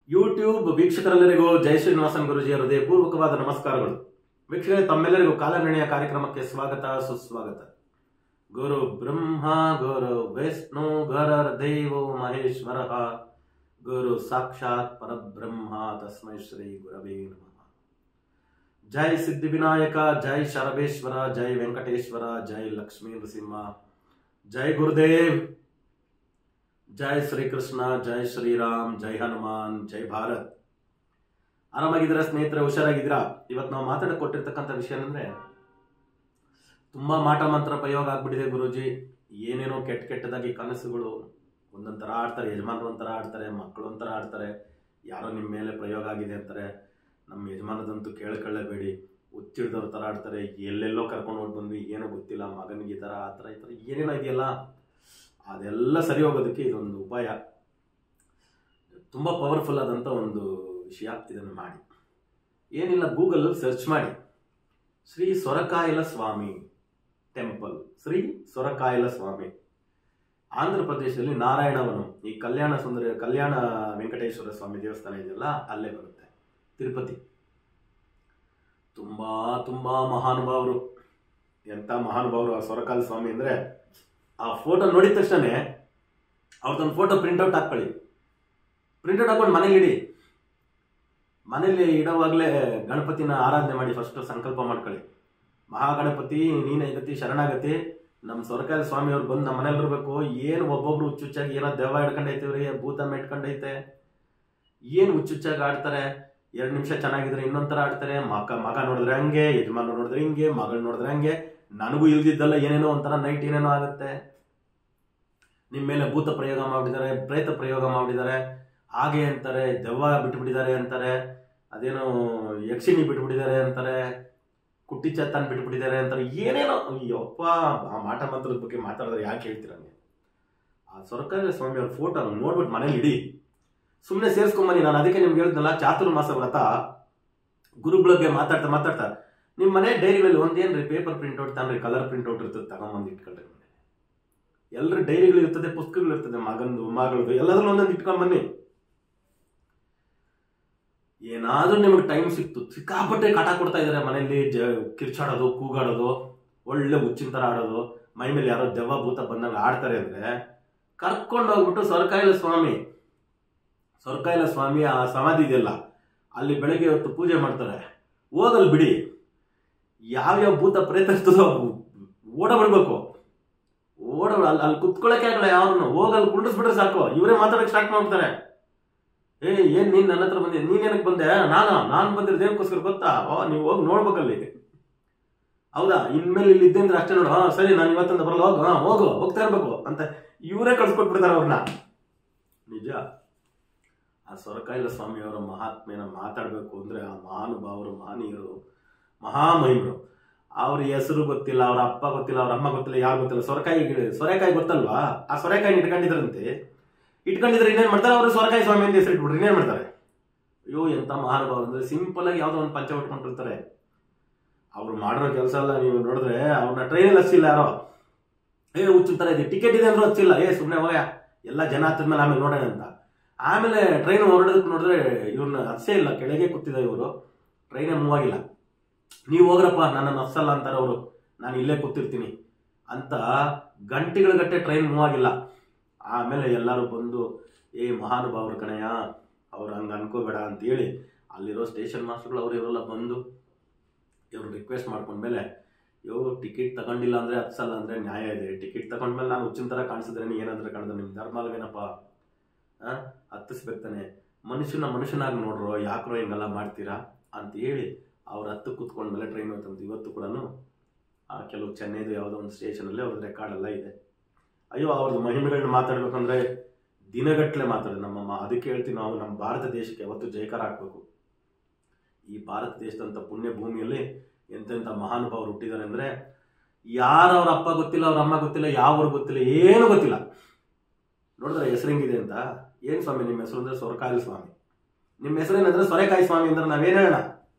YouTube ವೀಕ್ಷಕರೆಲ್ಲರಿಗೂ ಜಯ ಶ್ರೀನಿವಾಸನ್ ಗುರುಜಿಯ ಹೃದಯಪೂರ್ವಕವಾದ ನಮಸ್ಕಾರಗಳು ವೀಕ್ಷಕರೇ ತಮ್ಮೆಲ್ಲರಿಗೂ ಕಾಲನಿರ್ಣಯ ಕಾರ್ಯಕ್ರಮಕ್ಕೆ ಸ್ವಾಗತ ಸುಸ್ವಾಗತ ಗುರು ಬ್ರಹ್ಮ ಗುರು ವಿಷ್ಣು ಗರರ್ ದೇವೋ ಮಹೇಶ್ವರ ಗುರು ಸಾಕ್ಷಾತ್ ಪರಬ್ರಹ್ಮ ತಸ್ಮೈ ಶ್ರೀ ಗುರವೇ ನಮಃ ಜೈ ಸಿದ್ಧಿವಿನಾಯಕ ಜೈ ಶರಬೇಶ್ವರ ಜೈ ವೆಂಕಟೇಶ್ವರ ಜೈ ಲಕ್ಷ್ಮೀ ನೃಸಿಂಹ ಜೈ ಗುರುದೇವ್ ಜೈ ಶ್ರೀಕೃಷ್ಣ ಜೈ ಶ್ರೀರಾಮ್ ಜೈ ಹನುಮಾನ್ ಜೈ ಭಾರತ್ ಆರಾಮಾಗಿದ್ದೀರಾ ಸ್ನೇಹಿತರೆ ಹುಷಾರಾಗಿದ್ದೀರಾ ಇವತ್ತು ನಾವು ಮಾತಾಡಕ್ ಕೊಟ್ಟಿರ್ತಕ್ಕಂಥ ವಿಷಯ ಏನಂದ್ರೆ ತುಂಬಾ ಮಾಟ ಮಂತ್ರ ಪ್ರಯೋಗ ಆಗ್ಬಿಟ್ಟಿದೆ ಗುರುಜಿ ಏನೇನೋ ಕೆಟ್ಟ ಕೆಟ್ಟದಾಗಿ ಕನಸುಗಳು ಒಂದೊಂಥರ ಆಡ್ತಾರೆ ಯಜಮಾನರು ಒಂಥರ ಆಡ್ತಾರೆ ಮಕ್ಕಳು ಒಂಥರ ಆಡ್ತಾರೆ ಯಾರೋ ನಿಮ್ಮ ಮೇಲೆ ಪ್ರಯೋಗ ಆಗಿದೆ ಅಂತಾರೆ ನಮ್ಮ ಯಜಮಾನದಂತೂ ಕೇಳ್ಕೊಳ್ಳೇಬೇಡಿ ಹುಚ್ಚಿಡ್ದವ್ರ ಥರ ಆಡ್ತಾರೆ ಎಲ್ಲೆಲ್ಲೋ ಕರ್ಕೊಂಡು ಹೋಗಿ ಬಂದ್ವಿ ಏನೋ ಗೊತ್ತಿಲ್ಲ ಮಗನಿಗೆ ಈ ಥರ ಆ ಥರ ಈ ಥರ ಏನೇನೋ ಇದೆಯಲ್ಲ ಅದೆಲ್ಲ ಸರಿ ಹೋಗೋದಕ್ಕೆ ಇದೊಂದು ಉಪಾಯ ತುಂಬ ಪವರ್ಫುಲ್ ಆದಂಥ ಒಂದು ವಿಷಯ ಇದನ್ನು ಮಾಡಿ ಏನಿಲ್ಲ ಗೂಗಲ್ ಸರ್ಚ್ ಮಾಡಿ ಶ್ರೀ ಸೊರಕಾಯಲ ಸ್ವಾಮಿ ಟೆಂಪಲ್ ಶ್ರೀ ಸೊರಕಾಯಲ ಸ್ವಾಮಿ ಆಂಧ್ರ ಪ್ರದೇಶದಲ್ಲಿ ನಾರಾಯಣವನಂ ಈ ಕಲ್ಯಾಣ ಸುಂದರ ಕಲ್ಯಾಣ ವೆಂಕಟೇಶ್ವರ ಸ್ವಾಮಿ ದೇವಸ್ಥಾನ ಇದೆಯಲ್ಲ ಅಲ್ಲೇ ಬರುತ್ತೆ ತಿರುಪತಿ ತುಂಬಾ ತುಂಬಾ ಮಹಾನುಭಾವರು ಎಂಥ ಮಹಾನುಭಾವರು ಆ ಸೊರಕಾಲ ಸ್ವಾಮಿ ಅಂದ್ರೆ ಆ ಫೋಟೋ ನೋಡಿದ ತಕ್ಷಣ ಅವ್ರದ್ದೊಂದು ಫೋಟೋ ಪ್ರಿಂಟ್ಔಟ್ ಹಾಕೊಳ್ಳಿ ಪ್ರಿಂಟ್ಔಟ್ ಹಾಕೊಂಡು ಮನೇಲಿ ಇಡಿ ಮನೇಲಿ ಇಡೋವಾಗಲೇ ಗಣಪತಿನ ಆರಾಧನೆ ಮಾಡಿ ಫಸ್ಟ್ ಸಂಕಲ್ಪ ಮಾಡ್ಕೊಳ್ಳಿ ಮಹಾಗಣಪತಿ ನೀನೈಗತಿ ಶರಣಾಗತಿ ನಮ್ಮ ಸೊರಕಾಲ ಸ್ವಾಮಿ ಅವ್ರು ಬಂದು ನಮ್ಮ ಮನೇಲಿ ಇರಬೇಕು ಏನು ಒಬ್ಬೊಬ್ರು ಹುಚ್ಚುಚ್ಚಾಗಿ ಏನೋ ದೆವ್ವ ಹಿಡ್ಕೊಂಡೈತಿವ್ರಿ ಭೂತಮ್ಮ ಇಟ್ಕೊಂಡೈತೆ ಏನು ಹುಚ್ಚುಚ್ಚಾಗಿ ಆಡ್ತಾರೆ ಎರಡು ನಿಮಿಷ ಚೆನ್ನಾಗಿದ್ರೆ ಇನ್ನೊಂಥರ ಆಡ್ತಾರೆ ಮಗ ಮಗ ನೋಡಿದ್ರೆ ಹಂಗೆ ಯಜಮಾನ ನೋಡಿದ್ರೆ ಹಿಂಗೆ ಮಗಳು ನೋಡಿದ್ರೆ ಹಂಗೆ ನನಗೂ ಇಲ್ದಿದ್ದಲ್ಲ ಏನೇನೋ ಒಂಥರ ನೈಟ್ ಏನೇನೋ ಆಗುತ್ತೆ ನಿಮ್ಮ ಮೇಲೆ ಭೂತ ಪ್ರಯೋಗ ಮಾಡಿದ್ದಾರೆ ಪ್ರೇತ ಪ್ರಯೋಗ ಮಾಡಿದ್ದಾರೆ ಹಾಗೆ ಅಂತಾರೆ ದೆವ್ವ ಬಿಟ್ಬಿಟ್ಟಿದ್ದಾರೆ ಅಂತಾರೆ ಅದೇನೋ ಯಕ್ಷಿಣಿ ಬಿಟ್ಬಿಟ್ಟಿದ್ದಾರೆ ಅಂತಾರೆ ಕುಟ್ಟಿ ಚತ್ತನ್ ಬಿಟ್ಬಿಟ್ಟಿದ್ದಾರೆ ಅಂತಾರೆ ಏನೇನೋ ಅಯ್ಯಪ್ಪ ಆ ಮಾಟ ಮಂತ್ರದ ಬಗ್ಗೆ ಮಾತಾಡಿದ್ರೆ ಯಾಕೆ ಹೇಳ್ತೀರ ನೀವು ಆ ಸೊರಕಾರಿ ಸ್ವಾಮಿ ಅವ್ರ ಫೋಟೋ ನೋಡ್ಬಿಟ್ಟು ಮನೇಲಿ ಇಡಿ ಸುಮ್ಮನೆ ಸೇರಿಸ್ಕೊಂಬನ್ನಿ ನಾನು ಅದಕ್ಕೆ ನಿಮ್ಗೆ ಹೇಳಿದ್ನಲ್ಲ ಚಾತುರ್ಮಾಸ ವ್ರತ ಗುರುಗಳಿಗೆ ಮಾತಾಡ್ತಾ ಮಾತಾಡ್ತಾ ನಿಮ್ಮ ಮನೆ ಡೈರಿಗಳಲ್ಲಿ ಒಂದೇನ್ರಿ ಪೇಪರ್ ಪ್ರಿಂಟ್ಔಟ್ ತಾನ್ರಿ ಕಲರ್ ಪ್ರಿಂಟ್ಔಟ್ ಇರ್ತದೆ ತಗೊಂಬಂದು ಇಟ್ಕೊಳ್ರಿ ಮನೆ ಎಲ್ಲರ ಡೈರಿಗಳು ಇರ್ತದೆ ಪುಸ್ತಕಗಳು ಇರ್ತದೆ ಮಗಂದು ಮಗಳದು ಎಲ್ಲದ್ರಲ್ಲೂ ಒಂದೊಂದು ಇಟ್ಕೊಂಡ್ ಬನ್ನಿ ಏನಾದ್ರೂ ನಿಮಗೆ ಟೈಮ್ ಸಿಕ್ತು ಸಿಕ್ಕಾಪಟ್ಟೆ ಕಾಟ ಕೊಡ್ತಾ ಇದಾರೆ ಮನೆಯಲ್ಲಿ ಜ ಕಿರ್ಚಾಡೋದು ಕೂಗಾಡೋದು ಒಳ್ಳೆ ಹುಚ್ಚಿನ ಥರ ಆಡೋದು ಮೈ ಮೇಲೆ ಯಾರೋ ದೆವ್ವ ಭೂತ ಬಂದಾಗ ಆಡ್ತಾರೆ ಅಂದ್ರೆ ಕರ್ಕೊಂಡು ಹೋಗ್ಬಿಟ್ಟು ಸೊರಕಾಯಿಲ ಸ್ವಾಮಿ ಸೊರಕಾಯಿಲ ಸ್ವಾಮಿ ಆ ಸಮಾಧಿ ಇದೆಯಲ್ಲ ಅಲ್ಲಿ ಬೆಳಗ್ಗೆ ಹೊತ್ತು ಪೂಜೆ ಮಾಡ್ತಾರೆ ಹೋಗಲ್ ಬಿಡಿ ಯಾವ್ಯಾವ ಭೂತ ಪ್ರೇತ ಇರ್ತದೋ ಓಡಬಿಡ್ಬೇಕು ಓಡ ಅಲ್ಲಿ ಅಲ್ಲಿ ಕುತ್ಕೊಳ್ಳೋಕೆ ಆಗಲ್ಲ ಯಾವನು ಹೋಗಲ್ಲಿ ಕುಂಡಿಸ್ಬಿಟ್ರೆ ಸಾಕು ಇವರೇ ಮಾತಾಡಕ್ ಸ್ಟಾರ್ಟ್ ಮಾಡ್ತಾರೆ ಏ ಏನ್ ನೀನ್ ನನ್ನ ಹತ್ರ ಬಂದೆ ನೀನ್ ಏನಕ್ಕೆ ಬಂದೆ ನಾನಾ ನಾನ್ ಬಂದಿರೋದು ಏನಕ್ಕೋಸ್ಕರ ಗೊತ್ತಾ ಓ ನೀವು ಹೋಗಿ ನೋಡ್ಬೇಕಲ್ಲಿ ಹೌದಾ ಇನ್ಮೇಲೆ ಇಲ್ಲಿ ಇದ್ದೆ ಅಂದ್ರೆ ಅಷ್ಟೇ ನೋಡು ಹಾ ಸರಿ ನಾನು ಇವತ್ತಿಂದ ಬರಲ್ಲ ಹೋಗು ಹಾ ಹೋಗು ಹೋಗ್ತಾ ಇರ್ಬೇಕು ಅಂತ ಇವರೇ ಕಳ್ಸ್ಕೊಟ್ಬಿಡ್ತಾರೆ ಅವ್ರನ್ನ ನಿಜ ಆ ಸೊರಕಾಯಿಲ ಸ್ವಾಮಿಯವರ ಮಹಾತ್ಮೆನ ಮಾತಾಡಬೇಕು ಅಂದ್ರೆ ಆ ಮಹಾನುಭಾವರು ಮಹನೀಯರು ಮಹಾಮಹಿಮರು ಅವ್ರ ಹೆಸರು ಗೊತ್ತಿಲ್ಲ ಅವ್ರ ಅಪ್ಪ ಗೊತ್ತಿಲ್ಲ ಅವ್ರ ಅಮ್ಮ ಗೊತ್ತಿಲ್ಲ ಯಾರು ಗೊತ್ತಿಲ್ಲ ಸೊರಕಾಯಿ ಗಿಡ ಸೊರೆಕಾಯಿ ಗೊತ್ತಲ್ವಾ ಆ ಸೊರೆಕಾಯಿ ಇಟ್ಕೊಂಡಿದ್ರಂತೆ ಇಟ್ಕೊಂಡಿದ್ರೆ ಇನ್ನೇನ್ ಮಾಡ್ತಾರೆ ಅವರು ಸೊರಕಾಯಿ ಸ್ವಾಮಿ ಅಂತ ಹೆಸರು ಇಟ್ಬಿಟ್ರೆ ಇನ್ನೇನ್ ಮಾಡ್ತಾರೆ ಅಯ್ಯೋ ಎಂತ ಮಹಾನುಭಾವರು ಅಂದ್ರೆ ಸಿಂಪಲ್ ಆಗಿ ಯಾವ್ದೋ ಒಂದು ಪಂಚ ಉಟ್ಕೊಂಡಿರ್ತಾರೆ ಅವ್ರು ಮಾಡಿರೋ ಕೆಲಸ ಎಲ್ಲ ನೀವು ನೋಡಿದ್ರೆ ಅವ್ರನ್ನ ಟ್ರೈನಲ್ಲಿ ಹಚ್ಚಿಲ್ಲ ಯಾರೋ ಏ ಹುಚ್ಚು ತರ ಇದೆ ಟಿಕೆಟ್ ಇದೆ ಅಂದ್ರೂ ಹಚ್ಚಿಲ್ಲ ಏ ಸುಮ್ಮನೆ ಹೋಗ ಎಲ್ಲ ಜನ ಹತ್ತಿದ್ಮೇಲೆ ಆಮೇಲೆ ನೋಡೋಣ ಅಂತ ಆಮೇಲೆ ಟ್ರೈನ್ ಹೊರಡೋದಕ್ಕೆ ನೋಡಿದ್ರೆ ಇವ್ರನ್ನ ಹಚ್ಚೇ ಇಲ್ಲ ಕೆಳಗೆ ಕೂತಿದ್ದ ಇವರು ಟ್ರೈನೇ ಮೂವ್ ಆಗಿಲ್ಲ ನೀವು ಹೋಗ್ರಪ್ಪ ನನ್ನ ಹತ್ಸಲ್ಲ ಅಂತಾರೆ ಅವರು ನಾನು ಇಲ್ಲೇ ಕೂತಿರ್ತೀನಿ ಅಂತ ಗಂಟೆಗಳ ಗಟ್ಟೆ ಟ್ರೈನ್ ಮೂವ್ ಆಗಿಲ್ಲ ಆಮೇಲೆ ಎಲ್ಲರೂ ಬಂದು ಏ ಮಹಾನುಭಾವರು ಕಣಯ್ಯ ಅವ್ರು ಹಂಗೆ ಅನ್ಕೋಬೇಡ ಅಂತ ಹೇಳಿ ಅಲ್ಲಿರೋ ಸ್ಟೇಷನ್ ಮಾಸ್ಟರ್ಗಳು ಅವರು ಇವರೆಲ್ಲ ಬಂದು ಇವ್ರು ರಿಕ್ವೆಸ್ಟ್ ಮಾಡ್ಕೊಂಡ್ಮೇಲೆ ಯೋ ಟಿಕೆಟ್ ತಗೊಂಡಿಲ್ಲ ಅಂದ್ರೆ ಹತ್ಸಲ್ಲ ಅಂದ್ರೆ ನ್ಯಾಯ ಇದೆ ಟಿಕೆಟ್ ತಗೊಂಡ್ಮೇಲೆ ನಾನು ಹುಚ್ಚಿನ ಥರ ಕಾಣಿಸಿದ್ರೆ ಏನಾದ್ರೆ ಕಾಣ್ದು ನಿಮ್ಮ ಧರ್ಮ ಅಲ್ವೇನಪ್ಪ ಆ ಹತ್ತಿಸ್ಬೇಕು ತಾನೆ ಮನುಷ್ಯನ ಮನುಷ್ಯನಾಗಿ ನೋಡ್ರೋ ಯಾಕ್ರೋ ಹಿಂಗೆಲ್ಲ ಮಾಡ್ತೀರಾ ಅಂತ ಹೇಳಿ ಅವ್ರ ಹತ್ತು ಕೂತ್ಕೊಂಡ್ಮೇಲೆ ಟ್ರೈನ್ ಹೋಯ್ತಂತ ಇವತ್ತು ಕೂಡ ಆ ಕೆಲವು ಚೆನ್ನೈದು ಯಾವುದೋ ಒಂದು ಸ್ಟೇಷನಲ್ಲಿ ಅವ್ರದ್ದು ರೆಕಾರ್ಡ್ ಎಲ್ಲ ಇದೆ ಅಯ್ಯೋ ಅವ್ರದ್ದು ಮಹಿಮೆಗಳನ್ನ ಮಾತಾಡ್ಬೇಕಂದ್ರೆ ದಿನಗಟ್ಟಲೆ ಮಾತಾಡಿ ನಮ್ಮ ಮ- ಅದಕ್ಕೆ ಹೇಳ್ತೀವಿ ನಾವು ನಮ್ಮ ಭಾರತ ದೇಶಕ್ಕೆ ಯಾವತ್ತು ಜಯಕಾರ ಹಾಕ್ಬೇಕು ಈ ಭಾರತ ದೇಶದಂಥ ಪುಣ್ಯ ಭೂಮಿಯಲ್ಲಿ ಎಂತೆಂಥ ಮಹಾನುಭಾವರು ಹುಟ್ಟಿದ್ದಾರೆ ಅಂದ್ರೆ ಯಾರು ಅವ್ರ ಅಪ್ಪ ಗೊತ್ತಿಲ್ಲ ಅವ್ರ ಅಮ್ಮ ಗೊತ್ತಿಲ್ಲ ಯಾವ ಊರು ಗೊತ್ತಿಲ್ಲ ಏನು ಗೊತ್ತಿಲ್ಲ ನೋಡಿದ್ರೆ ಹೆಸರು ಹೆಂಗಿದೆ ಅಂತ ಏನ್ ಸ್ವಾಮಿ ನಿಮ್ಮ ಹೆಸರು ಅಂದ್ರೆ ಸೊರಕಾಯಿ ಸ್ವಾಮಿ ನಿಮ್ಮ ಹೆಸರೇನಂದ್ರೆ ಸೊರೆಕಾಯಿ ಸ್ವಾಮಿ ಅಂದ್ರೆ ನಾವೇನ್ ಹೇಳೋಣ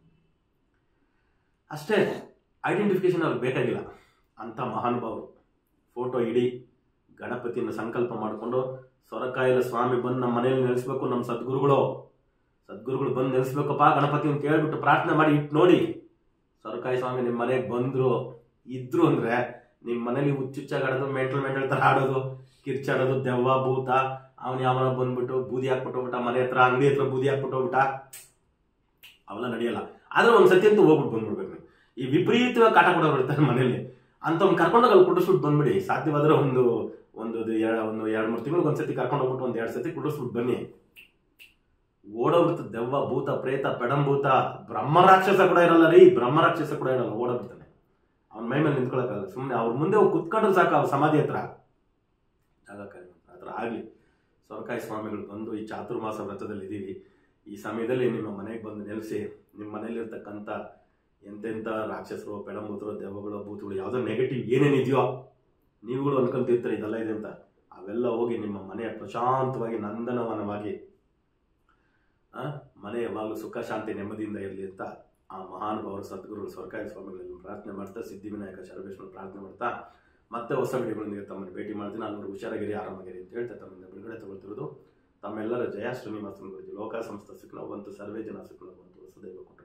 ಅಷ್ಟೇ ಐಡೆಂಟಿಫಿಕೇಶನ್ ಅವ್ರಿಗೆ ಬೇಕಾಗಿಲ್ಲ ಅಂತ ಮಹಾನುಭಾವರು ಫೋಟೋ ಇಡಿ ಗಣಪತಿಯನ್ನು ಸಂಕಲ್ಪ ಮಾಡಿಕೊಂಡು ಸೊರಕಾಯಿಲ ಸ್ವಾಮಿ ಬಂದು ನಮ್ಮ ಮನೆಯಲ್ಲಿ ನೆಲೆಸ್ಬೇಕು ನಮ್ಮ ಸದ್ಗುರುಗಳು ಸದ್ಗುರುಗಳು ಬಂದು ನೆಲೆಸ್ಬೇಕಪ್ಪ ಗಣಪತಿ ಅಂತ ಹೇಳ್ಬಿಟ್ಟು ಪ್ರಾರ್ಥನೆ ಮಾಡಿ ಇಟ್ಟು ನೋಡಿ ಸರ್ಕಾರಿ ಸ್ವಾಮಿ ನಿಮ್ಮ ಮನೆಗೆ ಬಂದ್ರು ಇದ್ರು ಅಂದ್ರೆ ನಿಮ್ಮ ಮನೇಲಿ ಹುಚ್ಚುಚ್ಚಾಗಾಡೋದು ಮೆಂಟಲ್ ಮೆಂಟಲ್ ತರ ಆಡೋದು ಕಿರ್ಚಾಡೋದು ದೆವ್ವ ಭೂತ ಅವನ ಯಾವನ ಬಂದ್ಬಿಟ್ಟು ಬೂದಿ ಹಾಕ್ಬಿಟ್ಟು ಹೋಗ್ಬಿಟ್ಟ ಮನೆ ಹತ್ರ ಅಂಗಡಿ ಹತ್ರ ಬೂದಿ ಹಾಕ್ಬಿಟ್ಟು ಹೋಗ್ಬಿಟ್ಟ ಅವೆಲ್ಲ ನಡೆಯಲ್ಲ ಆದ್ರೆ ಒಂದ್ ಸತಿ ಅಂತೂ ಹೋಗ್ಬಿಟ್ಟು ಬಂದ್ಬಿಡ್ಬೇಕು ನೀವು ಈ ವಿಪರೀತವಾಗಿ ಕಾಟ ಕೊಡೋರು ಇರ್ತಾರೆ ಮನೇಲಿ ಅಂತವ್ನ ಕರ್ಕೊಂಡೋಗಿ ಅಲ್ಲಿ ಕುಡಿಸ್ಬಿಟ್ಟು ಬಂದ್ಬಿಡಿ ಸಾಧ್ಯವಾದ್ರೆ ಒಂದು ಒಂದು ಅದು ಎರ- ಒಂದು ಎರಡು ಮೂರು ತಿಂಗಳಿಗೆ ಒಂದ್ಸತಿ ಕರ್ಕೊಂಡು ಹೋಗ್ಬಿಟ್ಟು ಒಂದು ಎರಡು ಸತಿ ಕುಡಿಸ್ಬಿಟ್ಟು ಬನ್ನಿ ಓಡೋಗ್ಬಿಡ್ತದೆ ದೆವ್ವ ಭೂತ ಪ್ರೇತ ಪೆಡಂಭೂತ ಬ್ರಹ್ಮ ರಾಕ್ಷಸ ಕೂಡ ಇರಲ್ಲ ರೀ ಬ್ರಹ್ಮ ರಾಕ್ಷಸ ಕೂಡ ಇರಲ್ಲ ಓಡೋಗ್ಬಿಡ್ತಾನೆ ಅವ್ನ ಮೈ ಮೇಲೆ ನಿಂತ್ಕೊಳಕ್ಕಾಗಲ್ಲ ಸುಮ್ಮನೆ ಅವ್ರ ಮುಂದೆ ಹೋಗಿ ಕುತ್ಕೊಂಡ್ರೆ ಸಾಕು ಅವ್ರ ಸಮಾಧಿ ಹತ್ರ ಜಾಗಕ್ಕಾಗಲ್ಲ ಆ ಥರ ಆಗಲಿ ಸೊರಕಾಯಿ ಸ್ವಾಮಿಗಳು ಬಂದು ಈ ಚಾತುರ್ಮಾಸ ವ್ರತದಲ್ಲಿ ಇದ್ದೀವಿ ಈ ಸಮಯದಲ್ಲಿ ನಿಮ್ಮ ಮನೆಗೆ ಬಂದು ನೆಲೆಸಿ ನಿಮ್ಮ ಮನೇಲಿರ್ತಕ್ಕಂಥ ಎಂತೆಂಥ ರಾಕ್ಷಸರು ಪೆಡಂಭೂತರು ದೆವ್ವಗಳು ಭೂತಗಳು ಯಾವುದೋ ನೆಗೆಟಿವ್ ಏನೇನಿದೆಯೋ ನೀವುಗಳು ಅನ್ಕೊಂತಿರ್ತಾರೆ ಇದೆಲ್ಲ ಇದೆ ಅಂತ ಅವೆಲ್ಲ ಹೋಗಿ ನಿಮ್ಮ ಮನೆಯ ಪ್ರಶಾಂತವಾಗಿ ನಂದನವನವಾಗಿ ಆ, ಮನೆ ಯಾವಾಗಲೂ ಸುಖ ಶಾಂತಿ ನೆಮ್ಮದಿಯಿಂದ ಇರಲಿ ಅಂತ ಆ ಮಹಾನುಭಾವರು ಸದ್ಗುರು ಸರ್ಕಾರಿ ಸ್ವಾಮಿಗಳಲ್ಲಿ ಪ್ರಾರ್ಥನೆ ಮಾಡ್ತಾ ಸಿದ್ಧಿವಿನಾಯಕ ಶರಬೇಶ್ವರ ಪ್ರಾರ್ಥನೆ ಮಾಡ್ತಾ ಮತ್ತೆ ಹೊಸ ವಿಡಿಯೋಗಳೊಂದಿಗೆ ತಮ್ಮನ್ನು ಭೇಟಿ ಮಾಡ್ತೀನಿ ಅಲ್ಲಿವರು ಹುಷಾರಾಗಿರಿ ಆರಾಮಾಗಿರಿ ಅಂತ ಹೇಳ್ತಾ ತಮ್ಮಿಂದ ಬಿಡುಗಡೆ ತಗೊಳ್ತಿರೋದು ತಮ್ಮೆಲ್ಲರ ಜಯ ಶ್ರೀನಿವಾಸನ ಗುರುಜಿ ಲೋಕ ಸಂಸ್ಥೆ ಸುಖನ ಬಂತು ಸರ್ವೇ ಜನ ಸುಖನ ಬಂತು ವಸುದೈವ ಕುಟುಂಬ